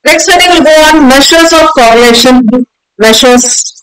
Next heading will go on measures of correlation. Measures.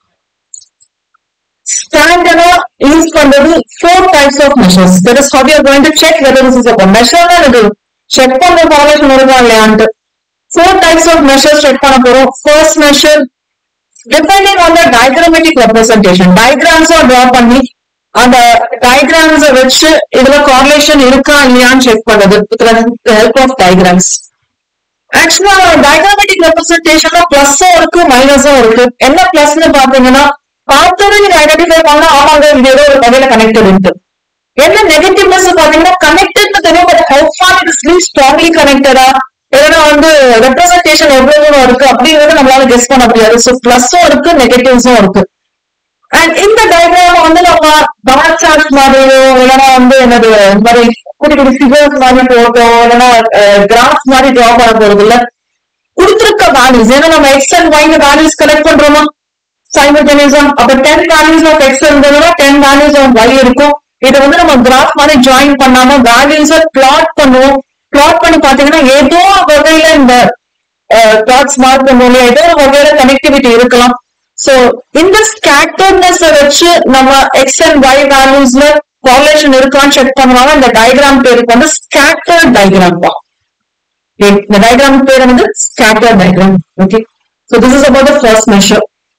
Standard use பண்றது four types of measures. That is how we are going to check whether this is a measure தான் இது check பண்ற correlation வருதா இல்லையான்ட்டு four types of measures check பண்ண போறோம் first measure depending on the diagrammatic representation diagrams draw பண்ணி அந்த diagrams வச்சு இதுல correlation இருக்கா இல்லையான்னு செக் பண்றது with the help of diagrams actually diagrammatic ரெப்ரஸன்டேஷன்ல பிளஸும் இருக்கு மைனஸும் இருக்கு என்ன பிளஸ்னு பாத்தீங்கன்னா பார்த்தோன்னே நீங்க ஐடென்டிஃபை பண்ணா ஆமாங்க இது ஏதோ ஒரு வகையில கனெக்டட் இருக்கு என்ன நெகட்டிவ்னஸ் பாத்தீங்கன்னா கனெக்டட் தெரியும் but how far it is strongly கனெக்டடா இல்லைன்னா வந்து ரெப்ரஸன்டேஷன் எவ்வளவு தூரம் இருக்கு அப்படிங்கறது நம்மளால கெஸ் பண்ண முடியாது ஸோ பிளஸும் இருக்கு நெகட்டிவ்ஸும் இருக்கு அண்ட் இந்த டயக்ராம் வந்து நம்ம பார் சார்ட் மாதிரியோ இல்லைன்னா வந்து என்னது இந்த மாதிரி குட்டி குட்டி ஃபிகர்ஸ் மாதிரி போட்டோ இல்லைன்னா கிராஃப் மாதிரி டிரா பண்ண போறது இல்ல கொடுத்திருக்க வேல்யூஸ் ஏன்னா நம்ம X and Y values collect பண்றோமா சைமல்டேனியஸம் அப்ப டென் வேல்யூஸ் ஆஃப் எக்ஸ் இருந்ததுன்னா டென் வேல்யூஸ் ஆஃப் ஒய் இருக்கும் இதை வந்து நம்ம கிராஃப் மாதிரி ஜாயின் பண்ணாம வேல்யூஸை பிளாட் பண்ணுவோம் பிளாட் பண்ணி பாத்தீங்கன்னா ஏதோ வகையில இந்த பிளாட்ஸ் மார்க் பண்ணுவோம் ஏதோ ஒரு வகையில கனெக்டிவிட்டி இருக்கலாம் சோ இந்த ஸ்கேட்டர்னஸ் வச்சு நம்ம எக்ஸ் அண்ட் ஒய் வேல்யூஸ்ல கார்லேஷன் இருக்கான்னு செக் பண்ணுவாங்க இந்த டயக்ராம் பேருக்கு வந்து ஸ்கேட்டர் டயக்ராம் தான் இந்த டயக்ராம் பேர் வந்து scatter diagram okay so this is about the first measure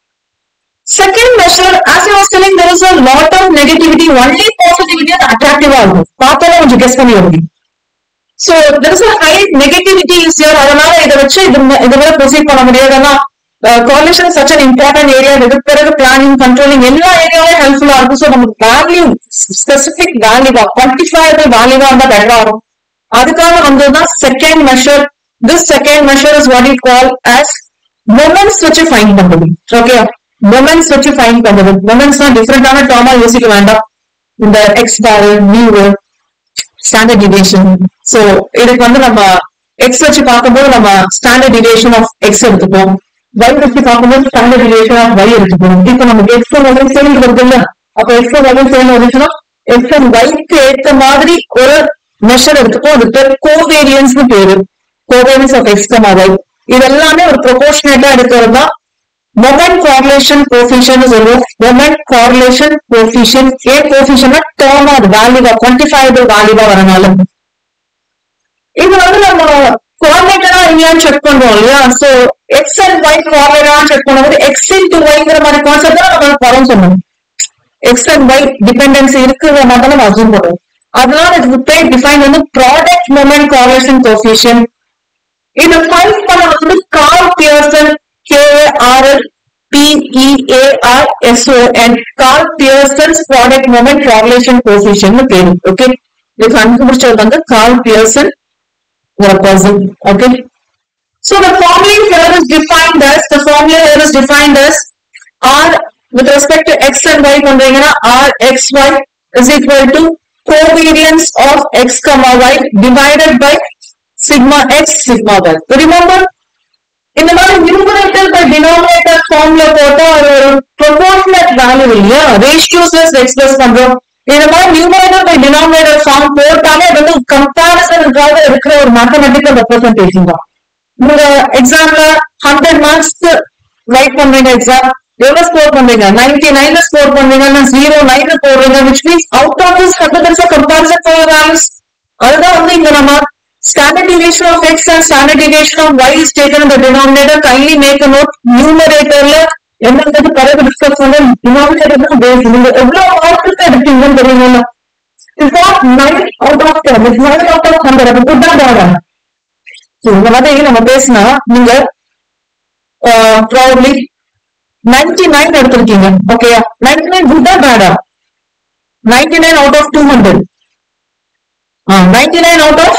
second measure as i was telling there is a lot of negativity only positivity அது attractive ஆகும் பார்த்தாலே கொஞ்சம் கெஸ் பண்ணி வருது so there is a high negativity is here அதனால இதை வச்சு இது இது மேல ப்ரொசீட் பண்ண முடியாதுன்னா correlation such an important area இதுக்கு பிறகு பிளானிங் கண்ட்ரோலிங் எல்லா ஏரியாவும் ஹெல்ப்ஃபுல்லா இருக்கும் ஸோ நமக்கு வேல்யூ ஸ்பெசிபிக் வேல்யூவா குவான்டிஃபையபிள் வேல்யூவா இருந்தா பெட்டரா இருக்கும் அதுக்காக வந்ததுதான் second measure this second measure is what it call as moments வச்சு ஃபைன் பண்றது ஓகே மொமெண்ட்ஸ் வச்சு ஃபைன் பண்றது மொமெண்ட்ஸ்னா டிஃப்ரெண்டான டேர்மா யோசிக்க வேண்டாம் இந்த எக்ஸ் பாரு நியூ ஸ்டாண்டர்ட் டிவியேஷன் சோ இதுக்கு வந்து நம்ம எக்ஸ் வச்சு பார்க்கும்போது நம்ம ஸ்டாண்டர்ட் டிவியேஷன் ஆஃப் எக்ஸ் எடுத்துப்போம் y வச்சு பார்க்கும்போது ஸ்டாண்டர்ட் டிவியேஷன் ஆஃப் y எடுத்துப்போம் இப்போ நமக்கு எக்ஸ் வகை சேர்ந்து வருது இல்ல அப்ப எக்ஸ் வகை சேர்ந்து வந்துச்சுன்னா எக்ஸ் அண்ட் ஒய்க்கு ஏத்த மாதிரி ஒரு மெஷர் எடுத்துப்போம் அது பேர் கோவேரியன்ஸ் பேரு covariance of X comma Y இது எல்லாமே ஒரு ப்ரொபோர்ஷனேட்டா எடுக்கிறது தான் மொமெண்ட் கார்லேஷன் கோஃபிஷன் சொல்லுவோம் மொமெண்ட் கார்லேஷன் கோஃபிஷன் ஏன் கோஃபிஷன்னா டேர்ம் அது வேல்யூவா குவான்டிஃபைபிள் வேல்யூவா வரனால இது வந்து நம்ம கோஆர்டினேட்டரா இல்லையான்னு செக் பண்றோம் இல்லையா சோ எக்ஸ் அண்ட் ஒய் கோஆர்டினேட்டரா செக் பண்ணும்போது எக்ஸ் இன்டு ஒய்ங்கிற மாதிரி கான்செப்ட் தான் நம்ம வரும் சொன்னோம் எக்ஸ் அண்ட் ஒய் டிபெண்டன்சி இருக்கிறத மட்டும் நம்ம அசூம் பண்ணுவோம் அதனால இதுக்கு பேர் டிஃபைன் வந்து ப்ராடக்ட் மொமெண்ட் கார்லேஷன் கோஃபிஷன் இது ஃபைண்ட் பண்ண வந்து Karl Pearson K R L P E A R S O N Karl Pearson's product moment correlation coefficient பேரு ஓகே இது கண்டுபிடிச்சது வந்து Karl Pearson or a person. Okay. So the formula here is defined as the formula here is defined as R with respect to x and y பண்றீங்கன்னா R x y is equal to covariance of x comma y divided by sigma x sigma y. So remember இந்த மாதிரி numerator by denominator formula போட்டா அது ஒரு proportionate value இல்லையா ratios express பண்றோம் இந்த மாதிரி நியூமரேட்டர் பை டினாமினேட்டர் ஃபார்ம் போட்டாலே அது வந்து கம்பாரிசனுக்காக இருக்கிற ஒரு மேத்தமெட்டிக்கல் ரெப்ரஸன்டேஷன் தான் நீங்க எக்ஸாம்ல ஹண்ட்ரட் மார்க்ஸ்க்கு ரைட் பண்றீங்க எக்ஸாம் எவ்வளவு ஸ்கோர் பண்றீங்க நைன்டி நைன்ல ஸ்கோர் பண்றீங்கன்னா ஜீரோ நைன்ல போடுறீங்க which means out of this hundred is comparison for values அதுதான் வந்து இங்க நம்ம standard deviation of x and standard deviation of y is taken in the denominator kindly make a note numeratorல என்னன்றது பிறகு டிஸ்கஸ் பண்ண டினாமினேட்டர் தான் பேஸ் நீங்க எவ்வளவு மார்க்ஸ் எடுத்தீங்கன்னு தெரியுங்களா it's not nine out of ten it's nine out of hundred அது good தான் பாடம் இந்த மாதிரி நம்ம பேசினா நீங்க ப்ராபப்ளி நைன்டி நைன் எடுத்திருக்கீங்க ஓகேயா நைன்டி நைன் குட் தான் பேடா ninety nine out of two hundred ninety nine out of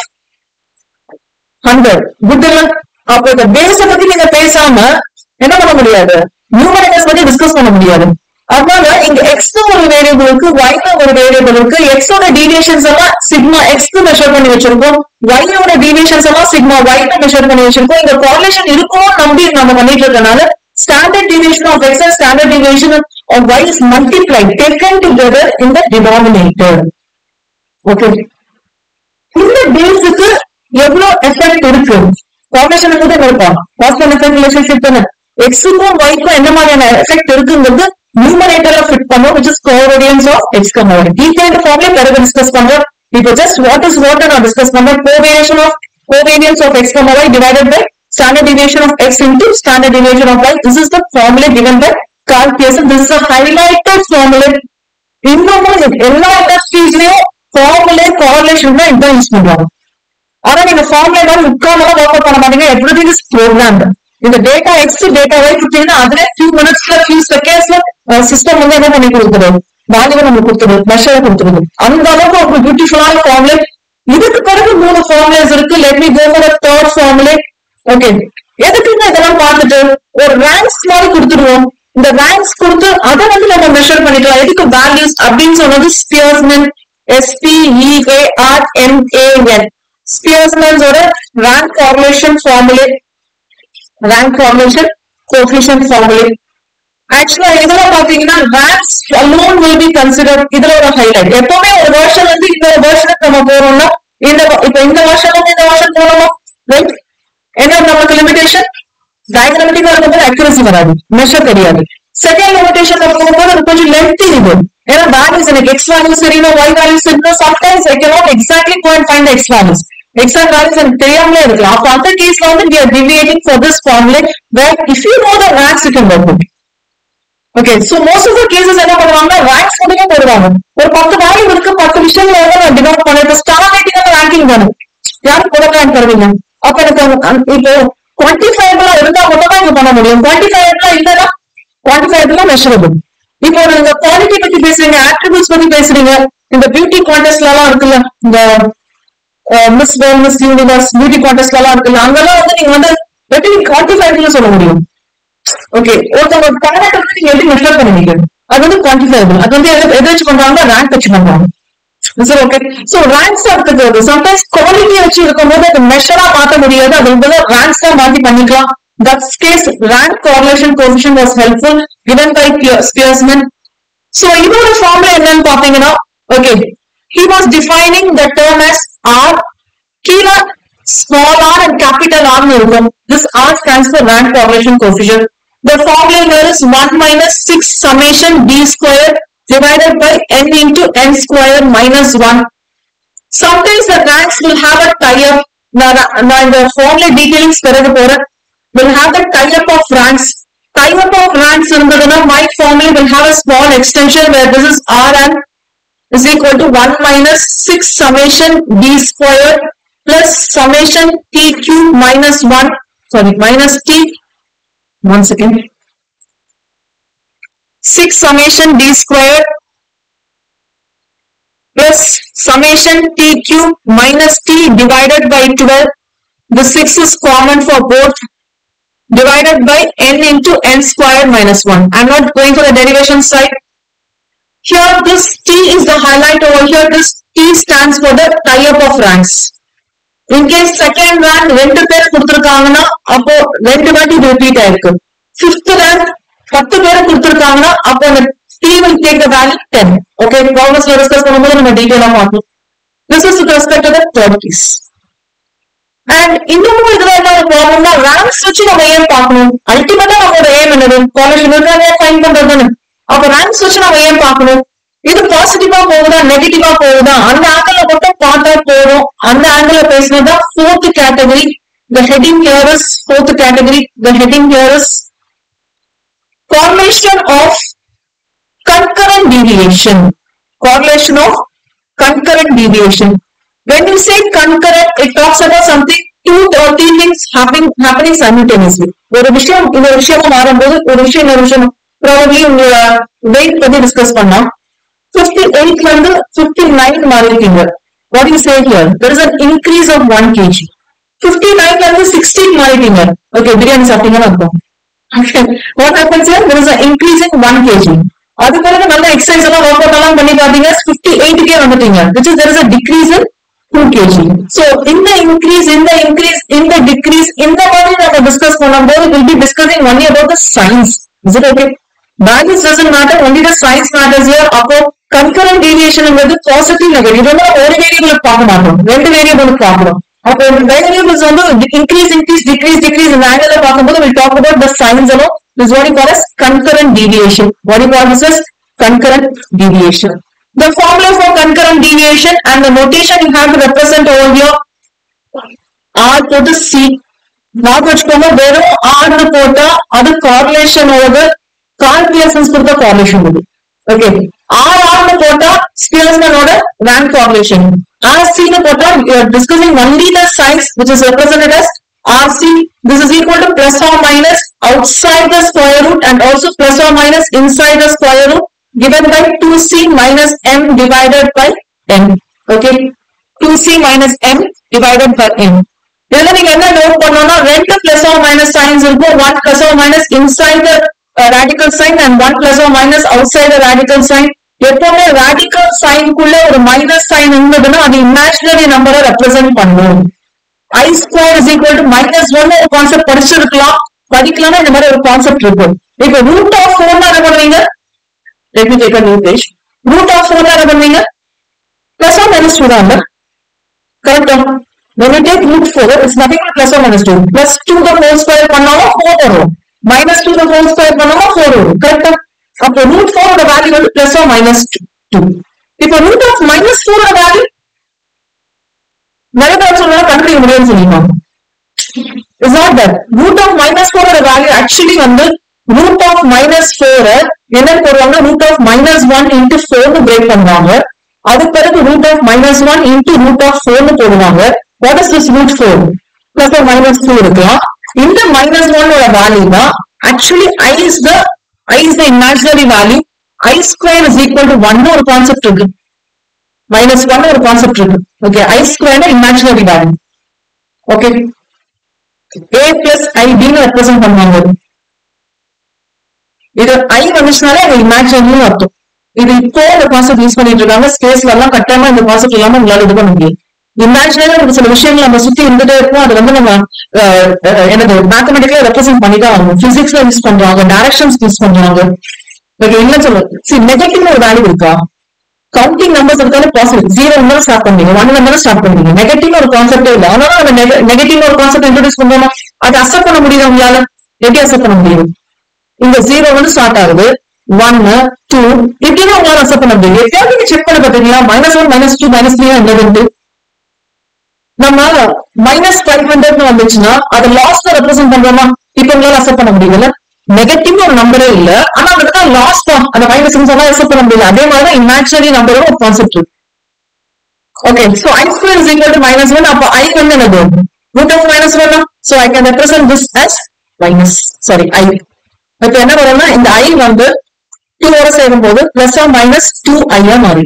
hundred good இல்ல அப்ப இந்த பேஸ பத்தி நீங்க பேசாம என்ன பண்ண முடியாது நியூமரேட்டர்ஸ் பத்தி டிஸ்கஸ் பண்ண முடியாது அதனால இங்க எக்ஸ் ஒரு வேரியபிள் இருக்கு ஒய்ல ஒரு வேரியபிள் இருக்கு எக்ஸ் ஓட டீவியேஷன்ஸ் எல்லாம் சிக்மா எக்ஸ் மெஷர் பண்ணி வச்சிருக்கோம் ஒய்யோட டீவியேஷன்ஸ் எல்லாம் சிக்மா ஒய்ல மெஷர் பண்ணி வச்சிருக்கோம் இந்த கார்லேஷன் இருக்கும் நம்பி நம்ம பண்ணிட்டு இருக்கனால standard deviation of x and standard deviation of y is multiplied taken together in the denominator okay இந்த பேஸுக்கு எவ்வளவு எஃபெக்ட் இருக்கு ஃபார்மேஷன் வந்து இருப்பான் காஸ்ட் அண்ட் எஃபெக்ட் ரிலேஷன்ஷிப் தானே எக்ஸுக்கும் ஒய்க்கும் என்ன மாதிரியான எஃபெக்ட் இருக்குங்கிறது நியூமரேட்டர்ல ஃபிட் பண்ணும் which is covariance of X comma y detailed ஃபார்ம்ல பிறகு டிஸ்கஸ் பண்றோம் இப்போ ஜஸ்ட் வாட் இஸ் வாட் நான் டிஸ்கஸ் பண்றேன் covariation of covariance of X comma y divided by standard deviation of x into standard deviation of y this is the formula given by Carl Pearson this is a highlighted formula இன்னமும் எல்லா இண்டஸ்ட்ரீஸ்லயும் ஃபார்முலே correlation தான் இதான் use பண்றாங்க ஆனா நீங்க formula ஏதாவது உட்கார்ந்தெல்லாம் work out பண்ண மாட்டீங்க எவ்ரிதிங் இஸ் ப்ரோக்ராம்டு இந்த டேட்டா எக்ஸ் டேட்டா ஒய் கொடுத்தீங்கன்னா அதுல ஃபியூ மினிட்ஸ்ல ஃபியூ செகண்ட்ஸ்ல சிஸ்டம் வந்து என்ன பண்ணி கொடுத்துருது வேல்யூவை நமக்கு கொடுத்துருது மெஷரை கொடுத்துருது அந்த அளவுக்கு ஒரு பியூட்டிஃபுல்லான ஃபார்முலே இதுக்கு பிறகு மூணு ஃபார்முலேஸ் இருக்கு let me go for third formula okay எதுக்குங்க இதெல்லாம் பார்த்துட்டு ஒரு ரேங்க்ஸ் மாதிரி கொடுத்துருவோம் இந்த ரேங்க்ஸ் கொடுத்து அதை வந்து நம்ம மெஷர் பண்ணிக்கலாம் எதுக்கு வேல்யூஸ் அப்படின்னு சொன்னது ஸ்பியர்ஸ்மென் எஸ்பிஇஏஆர் எம்ஏஎன் ஸ்பியர்ஸ்மென்ஸோட rank formulation formula rank formulation coefficient formula ஆக்சுவலா இதுல பாத்தீங்கன்னா ranks alone will be consider இதுல ஒரு ஹைலைட் எப்பவுமே ஒரு வருஷன் வந்து இந்த வருஷனுக்கு நம்ம போறோம்னா இந்த இப்ப இந்த வருஷம் வந்து இந்த வருஷம் போனோமா ரைட் என்ன நமக்கு லிமிடேஷன் டயக்ராமட்டிக்கா இருக்கும்போது அக்யூரசி வராது மெஷர் தெரியாது செகண்ட் லிமிடேஷன் போகும்போது அது கொஞ்சம் லென்த்தி இது ஏன்னா வேல்யூஸ் எனக்கு எக்ஸ் வேல்யூஸ் தெரியணும் ஒய் வேல்யூஸ் தெரியணும் sometimes I cannot exactly point find x values exact values எனக்கு தெரியாமலே இருக்கலாம் அப்ப அந்த கேஸ்ல வந்து we are deviating for this formula where if you know the ranks you can work with okay so most of the cases என்ன பண்ணுவாங்கன்னா ranks மட்டுமே போடுவாங்க ஒரு பத்து வேல்யூ இருக்கு பத்து விஷயங்களை வந்து நான் டிவைட் பண்ணேன் இப்போ ஸ்டார் ரேட்டிங் ரேங்கிங் தானே யாரும் கொடுக்க ரேங்க் தருவீங்க அப்ப எனக்கு அந்த- அந்த- இப்போ குவான்டிஃபைபிளா இருந்தா மட்டும் தான் இங்க பண்ண முடியும் குவான்டிஃபைபிளா இல்லைன்னா குவான்டிஃபைபிளா மெஷரபிள் இப்போ நீங்க குவாலிட்டி பத்தி பேசுறீங்க ஆட்ரிபியூட்ஸ் பத்தி பேசுறீங்க இந்த பியூட்டி கான்டெஸ்ட்ல எல்லாம் இருக்குல்ல இந்த miss world miss universe beauty கான்டெஸ்ட்ல எல்லாம் இருக்குல்ல அங்கெல்லாம் வந்து நீங்க வந்து எப்படி குவான்டிஃபைபிள் சொல்ல முடியும் ஓகே ஒருத்தவங்க டேலண்ட் வந்து நீங்க எப்படி மெஷர் பண்ணுவீங்க அது வந்து குவான்டிஃபைபிள் அது வந்து எது எது வச்சு பண்றாங்க ரேங்க் வச்சு பண்றாங்க சரி ஓகே சோ ரேங்க்ஸ் எடுத்துக்கிறது சம்டைம்ஸ் குவாலிட்டி வச்சு இருக்கும்போது அது மெஷரா மாத்த முடியாது அது வந்து ரேங்க்ஸ் தான் மாத்தி பண்ணிக்கலாம் that's case rank correlation coefficient was helpful given by Spearman so இதோட ஃபார்முலா என்னன்னு பாத்தீங்கன்னா okay he was defining the term as r கீழே small r and capital r னு இருக்கும் this r stands for rank correlation coefficient the formula here is 1 minus 6 summation d square divided by n into n square minus 1 sometimes the ranks will have a tie-up நான் நான் இந்த formula detailings பிறகு போறேன் will have the tie-up of ranks tie-up of ranks இருந்ததுன்னா my formula will have a small extension where this is r and is equal to 1 minus 6 summation d square plus summation t cube minus 1 sorry minus t one second 6 summation d square plus summation t cube minus t divided by 12 the 6 is common for both divided by n into n square minus 1 i'm not going for the derivation side here this T is the highlight over here. This T stands for the tie-up of ranks. In case second rank ரெண்டு பேர் கொடுத்திருக்காங்கன்னா அப்போ ரெண்டு வாட்டி repeat ஆயிருக்கு fifth rank பத்து பேர் கொடுத்திருக்காங்கன்னா அப்போ அந்த T will take the value 10. Okay, ப்ராப்ளம்ஸ்ல டிஸ்கஸ் பண்ணும்போது நம்ம டீடைலா பார்க்கலாம் this is with respect to the third case and இன்னமும் இதுல என்ன ஒரு ப்ராப்ளம்னா ரேங்க்ஸ் வச்சு நம்ம ஏன் பார்க்கணும் அல்டிமேட்டா நம்மளோட ஏம் என்னது காலேஜ் இருக்காங்க ஃபைன் பண்றது தானே அப்ப ரேங்க்ஸ் வச்சு நம்ம ஏன் பார்க்கணும் இது பாசிட்டிவா போகுதா நெகட்டிவா போகுதா அந்த ஆங்கிள் மட்டும் பார்த்தா போதும் அந்த ஆங்கிள் பேசினதா fourth category the heading here is fourth category the heading here is correlation of concurrent deviation correlation of concurrent deviation when you say concurrent it talks about something two or three things happening happening simultaneously ஒரு விஷயம் இந்த விஷயமா மாறும்போது ஒரு விஷயம் இன்னொரு விஷயம் probably உங்க வெயிட் பத்தி டிஸ்கஸ் பண்ணோம் 58 ல இருந்து 59 மாறிருக்கீங்க what you say here there is an increase of 1 kg 59 ல இருந்து 16 மாறிட்டீங்க ஓகே பிரியாணி சாப்பிட்டீங்கன்னு அர்த்தம் Okay. what happens here there is an increase in 1 kg அது பிறகு நல்ல எக்ஸசைஸ் எல்லாம் ஒர்க் அவுட் எல்லாம் பண்ணி பாத்தீங்க 58 கே வந்துட்டீங்க which is there is a decrease in 2 kg so இந்த increase இந்த increase இந்த decrease இந்த மாதிரி நம்ம டிஸ்கஸ் பண்ணும்போது we'll be discussing only about the science is it okay values doesn't matter only the science matters here அப்போ concurrent deviation ங்கிறது positive negative இதெல்லாம் ஒரு வேரியபிள் பார்க்க மாட்டோம் ரெண்டு வேரியபிள் பார்க்கிறோம் அப்போ வேரியபிள்ஸ் வந்து இன்க்ரீஸ் இன்க்ரீஸ் டிக்ரீஸ் டிக்ரீஸ் இந்த ஆங்கிள் பார்க்கும்போது will talk about the signs also this what you call as concurrent deviation what you call this concurrent deviation the formula for concurrent deviation and the notation you have to represent over here r போட்டு c ஞாபகம் வச்சுக்கோங்க வெறும் r னு போட்டா அது correlation ஓட calculations கொடுத்த correlation இது ஓகே r r னு போட்டா ஸ்பியர்ஸ்மனோட rank correlation r c னு போட்டா you are discussing only the signs which is represented as rc this is equal to plus or minus outside the square root and also plus or minus inside the square root given by 2c minus m divided by m okay 2c minus m divided by m இதுல நீங்க என்ன note பண்ணணும்னா ரெண்டு plus or minus signs இருக்கும் one plus or minus inside the radical sign and one plus or minus outside the radical sign எப்பவுமே radical சைனுக்குள்ள ஒரு minus sign இருந்ததுன்னா அது இமேஜினரி நம்பரை ரெப்ரசென்ட் பண்ணும் i square is equal to minus one ஒரு concept படிச்சிருக்கலாம் படிக்கலாம்னா இந்த மாதிரி ஒரு கான்செப்ட் இருக்கும் இப்போ ரூட் ஆஃப் ஃபோர் என்ன பண்ணுவீங்க let me take a new page. Root of 4 என்ன பண்ணுவீங்க plus or minus 2 தான் கரெக்டா when you take root 4 it's nothing but plus or minus 2 plus 2 the whole square பண்ணாலும் 4 வரும் minus 2 the whole square பண்ணாலும் 4 வரும் கரெக்டா அப்போ root 4 ஓட வேல்யூ வந்து plus or minus 2 இப்போ root of minus 4 ஓட வேல்யூ நிறைய பேர் சொன்னா கண்டுபிடிக்க முடியும்னு சொல்லிருக்காங்க is not that root of minus 4 ஓட வேல்யூ ஆக்சுவலி வந்து root of minus 4 என்ன போடுவாங்க root of minus 1 into 4 னு break பண்ணுவாங்க அதுக்கு பிறகு root of minus 1 into root of 4 னு போடுவாங்க what is this root 4 plus or minus 2 இருக்கலாம் இந்த minus 1 ஓட வேல்யூ தான் actually i is the i is the imaginary value i square is equal to 1 னு ஒரு கான்செப்ட் இருக்கு minus 1 ஒரு கான்செப்ட் இருக்கு ஓகே i square னா imaginary value okay a plus i b னு ரெப்ரசென்ட் பண்ணுவாங்க இது ஐ வந்துச்சுனாலே அது இமேஜினரி அர்த்தம் இது இப்போ இந்த கான்செப்ட் யூஸ் பண்ணிட்டு இருக்காங்க ஸ்பேஸ்ல எல்லாம் கட்டாயமா இந்த கான்செப்ட் இல்லாம உங்களால இது பண்ண முடியும் இமேஜினரி ஒரு சில விஷயங்கள் நம்ம சுத்தி இருந்துட்டே இருக்கும் அது வந்து நம்ம அஹ், அஹ், என்னது மேத்தமெட்டிக்கலா ரெப்ரசென்ட் பண்ணி தான் ஆகணும் பிசிக்ஸ்ல யூஸ் பண்றாங்க டைரக்ஷன்ஸ் யூஸ் பண்றாங்க ஓகே என்ன சொல்லுங்க சி நெகட்டிவ் ஒரு வேல்யூ இருக்கா கவுண்டிங் நம்பர்ஸ் இருந்தாலும் பாசிட்டிவ் ஜீரோ இருந்தாலும் ஸ்டார்ட் பண்ணுவீங்க ஒன் இருந்தாலும் ஸ்டார்ட் பண்ணுவீங்க நெகட்டிவ் ஒரு கான்செப்டே இல்லை அதனால நம்ம நெகட்டிவ் ஒரு கான்செப்ட் இன்ட்ரோடியூஸ் பண்றோமா அதை அக்செப்ட் பண்ண முடியுது உங்களால எப்படி அக்செப்ட் பண்ண முடியும் இந்த ஜீரோ வந்து ஸ்டார்ட் ஆகுது ஒன்னு டூ இப்படின்னு உங்களால அக்செப்ட் பண்ண முடியும் எப்பயாவது நீங்க செக் பண்ண பாத்தீங்களா minus one minus two minus three என்னது நம்ம மைனஸ் ஃபைவ் ஹண்ட்ரட்னு வந்துச்சுன்னா அதை லாஸ்ல ரெப்ரசென்ட் பண்றோமா இப்ப உங்களால அக்செப்ட் பண்ண முடியுதுல்ல நெகட்டிவ் ஒரு நம்பரே இல்ல ஆனா அதுக்கு லாஸ் தான் அந்த மைனஸ் சொன்னா அக்செப்ட் பண்ண முடியல அதே மாதிரி தான் இமேஜினரி நம்பரோட ஒரு கான்செப்ட் இருக்கு okay so i square is equal to minus one அப்போ ஐ வந்து என்னது root of minus one so I can represent this as minus sorry I இப்ப என்ன வரும்னா இந்த ஐ வந்து டூ ஓட சேரும் போது பிளஸ் ஆர் மைனஸ் டூ ஐயா மாறி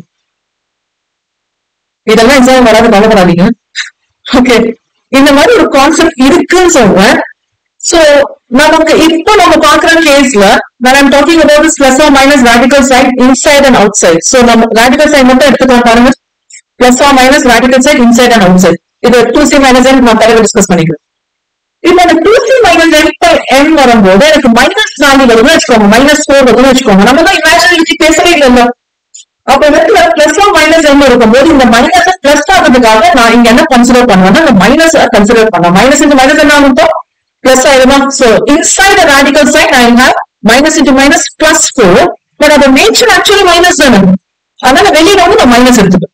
இதெல்லாம் எக்ஸாம் வராது கவலைப்படாதீங்க ஓகே இந்த மாதிரி ஒரு கான்செப்ட் இருக்குன்னு சொல்றேன் சோ நமக்கு இப்போ நம்ம பாக்குற கேஸ்ல when I'm talking about this plus or minus radical sign inside and outside so நம்ம radical sign மட்டும் எடுத்துக்கலாம் பாருங்க plus or minus radical sign inside and outside இது 2c minus n நான் பிறகு டிஸ்கஸ் பண்ணிக்கிறேன் இப்ப அந்த two c minus n by n வரும்போது எனக்கு மைனஸ் வேல்யூ வருதுன்னு வச்சுக்கோங்க மைனஸ் ஃபோர் வருதுன்னு வச்சுக்கோங்க நம்ம தான் இமேஜினரி பேசவே இல்லைல்ல அப்ப இடத்துல பிளஸ் மைனஸ் என் இருக்கும்போது இந்த மைனஸ் பிளஸ் ஆகிறதுக்காக நான் இங்க என்ன கன்சிடர் பண்ணுவேன்னா இந்த மைனஸ் கன்சிடர் பண்ணேன் மைனஸ் இந்த மைனஸ் என்ன ஆகும் பிளஸ் ஆயிடுமா so inside radical sign I have minus into minus plus four but அது நேச்சர் ஆக்சுவலி மைனஸ் தானே அதனால வெளியில வந்து நான் மைனஸ் எடுத்துப்பேன்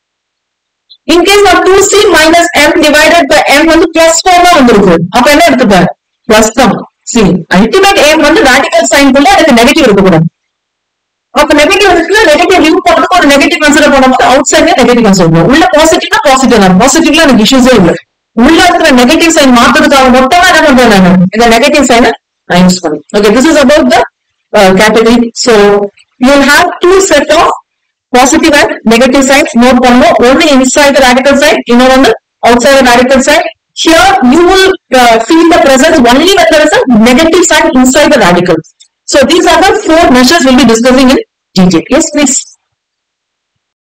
இன்கேஸ் நான் two c minus m divided by m வந்து பிளஸ் ஃபோர் தான் வந்திருக்கு அப்ப என்ன எடுத்துப்பேன் பிளஸ் தான் சி அல்டிமேட் எம் வந்து ரேடிக்கல் சைன்குள்ள எனக்கு நெகட்டிவ் இருக்கக்கூடாது அப்ப நெகட்டிவ் இருக்குல்ல நெகட்டிவ் ரிமூவ் பண்றதுக்கு ஒரு நெகட்டிவ் கன்சிடர் பண்ணும்போது அவுட் சைட்ல நெகட்டிவ் கன்சிடர் பண்ணுவோம் உள்ள பாசிட்டிவ்னா பாசிட்டிவ் தான் பாசிட்டிவ்ல எனக்கு இஷ்யூஸே இல்ல உள்ள இருக்கிற நெகட்டிவ் சைன் மாத்துறதுக்காக மொத்தமா என்ன பண்றேன் நான் இந்த நெகட்டிவ் சைனை நான் யூஸ் பண்ணேன் okay this is about the category so you have two set of positive and negative signs note பண்ணணும் only inside the radical side இன்னொரு வந்து outside the radical side here you will uh, feel the presence only when there is a negative sign inside the radical so these are the four measures we'll be discussing in detail yes please